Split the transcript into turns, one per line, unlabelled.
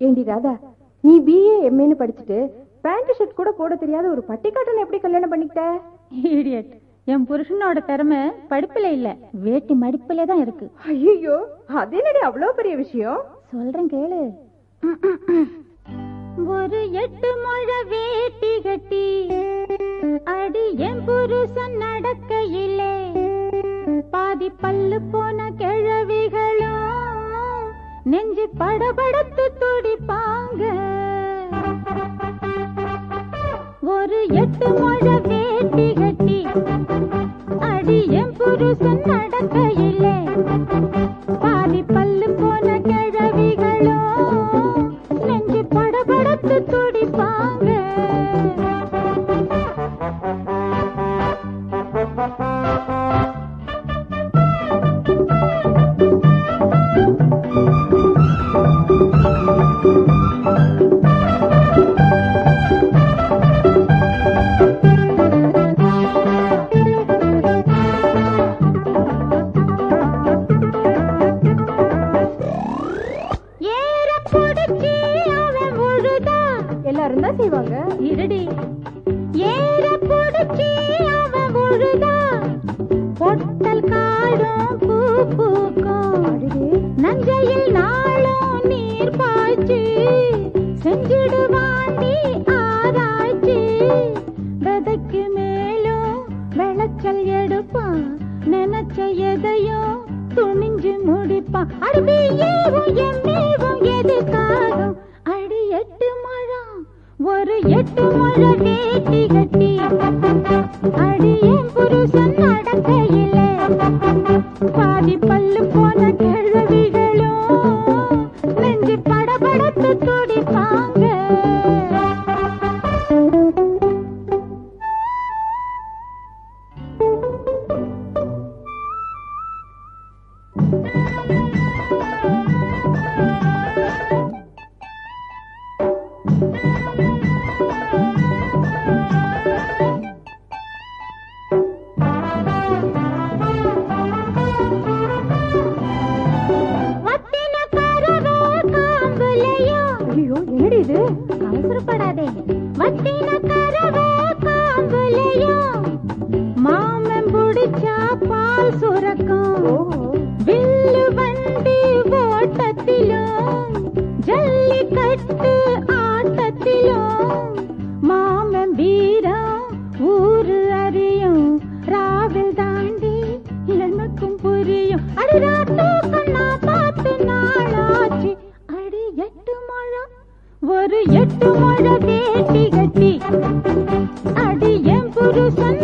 ஏண்டி ராதா நீ பிஏ எம்ஏன்னு படிச்சுட்டு பேண்ட் ஷர்ட் கூட போட தெரியாத ஒரு பட்டிக்காட்டனை எப்படி கல்யாணம் பண்ணிக்கிட்ட
இடியட் என் புருஷனோட திறமை படிப்புல இல்ல வேட்டி மடிப்புல தான் இருக்கு
ஐயோ அது என்னடி அவ்வளவு பெரிய விஷயம்
சொல்றேன் கேளு ஒரு எட்டு முழ வேட்டி கட்டி அடி என் புருஷன் நடக்கையிலே பாதி பல்லு போன கிழவிகளும் நெஞ்சு படபடத்து துடிப்பாங்க ஒரு எட்டு முழ வேட்டி கட்டி அடி என் புருஷன் நடக்கையிலே பாதி பல்லு போன கிழவிகளோ நெஞ்சு படபடத்து துடிப்பாங்க ஏற புடிச்சு அவன் முழுதா
எல்லாரும் தான் செய்வாங்க
இருடி ஏற புடிச்சு அவன் முழுதா பொட்டல் காடும் பூ பூக்கும் நஞ்சையில் நாளும் நீர் பாய்ச்சி செஞ்சிடுவாண்டி ஆராய்ச்சி விதைக்கு மேலும் விளைச்சல் எடுப்பான் நினைச்ச எதையும் துணிஞ்சு முடிப்பான் அடியும் எம்மேவும் எதுக்காகும் அடி எட்டு முழம் ஒரு எட்டு முழ வேட்டி கட்டி அடியும் புருஷன் நடக்கையிலே பாதி பல்லு போன கிழவிகளும் நெஞ்சு படபடத்து துடிப்பாங்க வத்தின கரவே காம்புலையோ
ஐயோ என்னடி இது
அவசரப்படாதே வத்தின கரவே காம்புலையோ மாமன் புடிச்சா பால் சுரக்கும்
ஓஹோ
வில்லு வண்டி ஓட்டத்திலும் ஜல்லிக்கட்டு ஆட்டத்திலும் மாமன் வீரம் ஊரு அறியும் ராவில் தாண்டி எனக்கும் புரியும் அடி ராத்து கண்ணா பார்த்து நாளாச்சு அடி எட்டு முழம் ஒரு எட்டு முழ வேட்டி கட்டி அடி என் புருஷன்